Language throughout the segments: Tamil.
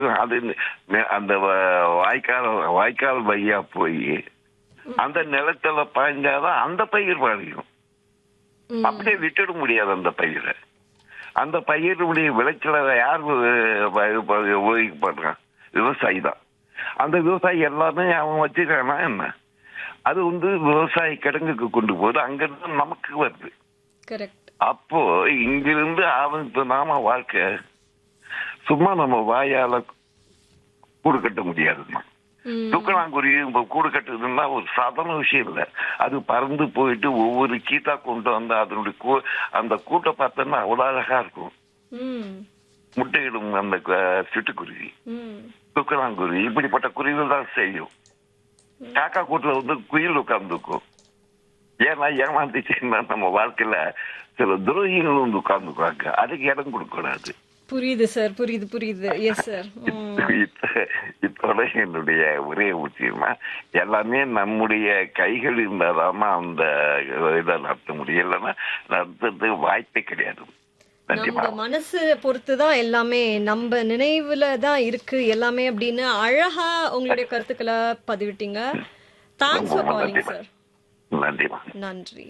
அது நெ- அந்த வ- வாய்க்கால் வாய்க்கால் வழியா போய் அந்த நிலத்துல பாய்ஞ்சாதான் அந்த பயிர் பாதிக்கும் ம். அப்படியே விட்டுட முடியாது அந்த பயிரை அந்த பயிரினுடைய விளைச்சலை யார் உ- உ- உ- உபயோகிக்கப்படுறான் விவசாயி தான் அந்த விவசாயி எல்லாமே அவன் வச்சுக்கிறானா என்ன அது வந்து விவசாய கிடங்குக்கு கொண்டு போகுது அங்கிருந்து நமக்கு வருது கரெக்ட் அப்போ இங்கிருந்து ஆரம்பித்த நாம வாழ்க்கை சும்மா நம்ம வாயால கூடு கட்ட முடியாதுமா ம். தூக்கணாங்குருவி இப்ப கூடு கட்டுறதுன்னா ஒரு சாதாரண விஷயம் இல்ல அது பறந்து போயிட்டு ஒவ்வொரு கீத்தா கொண்டு வந்து அதனுடைய கூ- அந்த கூட்டை பார்த்தோன்னா அவ்வளவு அழகா இருக்கும் ம். முட்டையிடும் அந்த க- சிட்டுக்குருவி ம். தூக்கணாங்குருவி இப்படிப்பட்ட குருவிகள் தான் செய்யும் காக்கா கூட்டுல வந்து குயில் உட்கார்ந்துக்கும் ஏன்னா ஏமாந்துச்சுன்னா நம்ம வாழ்க்கையில சில துரோகிகள் வந்து உட்கார்ந்துக்குவாங்க அதுக்கு இடம் கொடுக்க கூடாது புரியுது சார் புரியுது புரியுது எஸ் சார் இத்த- இத்தோட என்னுடைய ஒரே விஷயமா எல்லாமே நம்முடைய கைகள் இருந்தாதாம அந்த இதை நடத்த முடியும் இல்லைன்னா நடத்துறதுக்கு வாய்ப்பே கிடையாது நன்றி நம்ம மனசு பொறுத்து தான் எல்லாமே நம்ம நினைவுல தான் இருக்கு எல்லாமே அப்படின்னு அழகா உங்களுடைய கருத்துக்களை பதிவிட்டீங்க தேங்க்ஸ் ஃபார் காலிங் சார் நன்றிமா நன்றி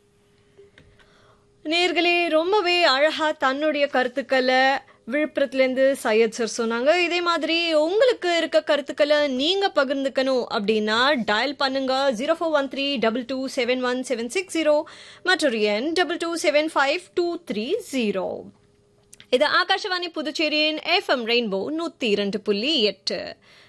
நேர்களே ரொம்பவே அழகா தன்னுடைய கருத்துக்களை விழுப்புரத்துல இருந்து சையத் சார் சொன்னாங்க இதே மாதிரி உங்களுக்கு இருக்க கருத்துக்களை நீங்க பகிர்ந்துக்கணும் அப்படின்னா டயல் பண்ணுங்க zero four one three double two seven one seven six zero மற்றொரு எண் double two seven five two three zero இது ஆகாஷவாணி புதுச்சேரியின் எஃப்எம் ரெயின்போ நூத்தி இரண்டு புள்ளி எட்டு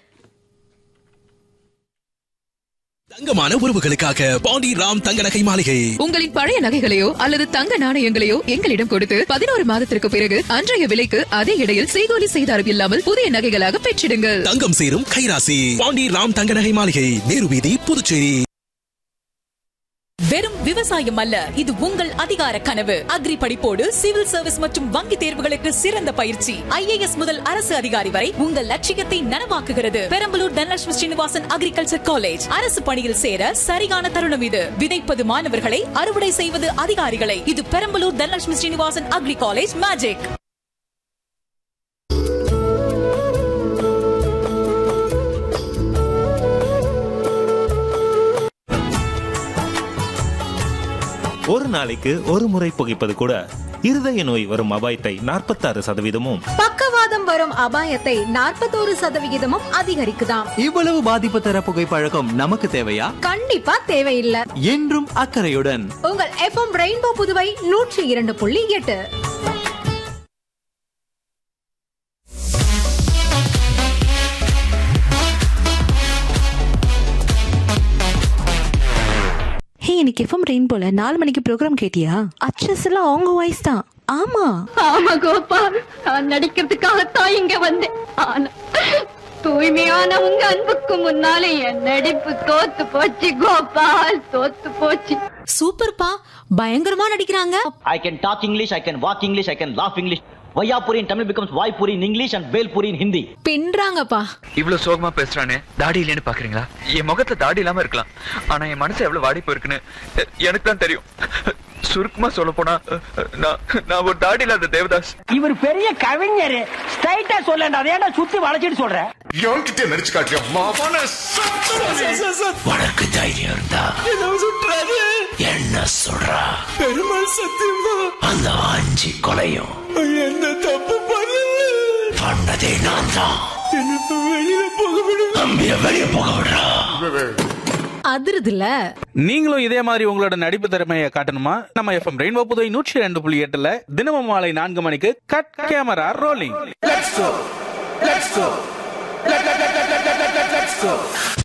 தங்கமான உறவுகளுக்காக பாண்டி ராம் தங்க நகை மாளிகை உங்களின் பழைய நகைகளையோ அல்லது தங்க நாணயங்களையோ எங்களிடம் கொடுத்து பதினோரு மாதத்திற்கு பிறகு அன்றைய விலைக்கு அதே இடையில் செய்கூலி செய்தாரம் இல்லாமல் புதிய நகைகளாக பெற்றிடுங்கள் தங்கம் சேரும் கைராசி பாண்டி ராம் தங்க நகை மாளிகை நேரு வீதி புதுச்சேரி வெறும் விவசாயம் அல்ல இது உங்கள் அதிகார கனவு அக்ரி படிப்போடு சிவில் சர்வீஸ் மற்றும் வங்கி தேர்வுகளுக்கு சிறந்த பயிற்சி ஐஏஎஸ் முதல் அரசு அதிகாரி வரை உங்கள் லட்சியத்தை நனவாக்குகிறது பெரம்பலூர் தனலட்சுமி ஸ்ரீனிவாசன் அக்ரிகல்ச்சர் காலேஜ் அரசு பணியில் சேர சரியான தருணம் இது விதைப்பது மாணவர்களை அறுவடை செய்வது அதிகாரிகளை இது Perambalur Dhanalakshmi Srinivasan agri college magic ஒரு நாளைக்கு ஒரு முறை புகைப்பது கூட இருதய நோய் வரும் அபாயத்தை நாற்பத்தாறு சதவீதமும் பக்கவாதம் வரும் அபாயத்தை நாற்பத்தோரு சதவிகிதமும் அதிகரிக்குதாம் இவ்வளவு பாதிப்பு தர புகைப்பழக்கம் நமக்கு தேவையா கண்டிப்பா தேவையில்லை என்றும் அக்கறையுடன் உங்கள் எஃப்எம் ரெயின்போ புதுவை நூற்றி இரண்டு புள்ளி எட்டு ஹே இன்னைக்கு எஃப்எம் ரெயின் போல நாலு மணிக்கு ப்ரோக்ராம் கேட்டியா அச்சஸ் எல்லாம் அவங்க வாய்ஸ் தான் ஆமா ஆமா கோபால் நான் நடிக்கிறதுக்காகத்தான் இங்க வந்தேன் ஆனா தூய்மையான உங்க அன்புக்கு முன்னாலே என் நடிப்பு தோத்து போச்சு கோபால் தோத்து போச்சு சூப்பர்ப்பா பயங்கரமா நடிக்கிறாங்க I can talk English, I can walk English, I can laugh English. Vayapuri in Tamil becomes Vaipuri in English and Belpuri in Hindi. பின்றாங்கப்பா இவ்வளவு சோகமா பேசுறானே தாடி இல்லைன்னு பாக்குறீங்களா என் முகத்துல தாடி இல்லாம இருக்கலாம் ஆனா என் மனசு எவ்வளவு வாடி போயிருக்குன்னு எ- எனக்கு தான் தெரியும் சுருக்கமா சொல்ல போனா நான் நான் ஒரு தாடி இல்லாத தேவதாஸ் இவர் பெரிய கவிஞர் ஸ்ட்ரைட்டா சொல்லண்டா ஏன்டா சுத்தி வளைச்சிட்டு சொல்ற எவன்கிட்ட நடிச்சு காட்டியா மாவான உனக்கு தைரியம் இருந்தா என்ன சொல்றா பெருமாள் சத்தியமா அந்த ஆஞ்சி கொலையும் என்ன தப்பு பண்ணதே நான் தான் வெளியில போக விடு தம்பிய வெளிய போக விடுறா அதிருதுல நீங்களும் இதே மாதிரி உங்களோட நடிப்பு திறமையை காட்டணுமா நம்ம எஃப்எம் ரெயின்போ புதுவை நூற்றி ரெண்டு புள்ளி எட்டுல தினமும் மாலை நான்கு மணிக்கு cut camera rolling Let's go. Let's go. Let, let, let, let, let, let, let, let's go.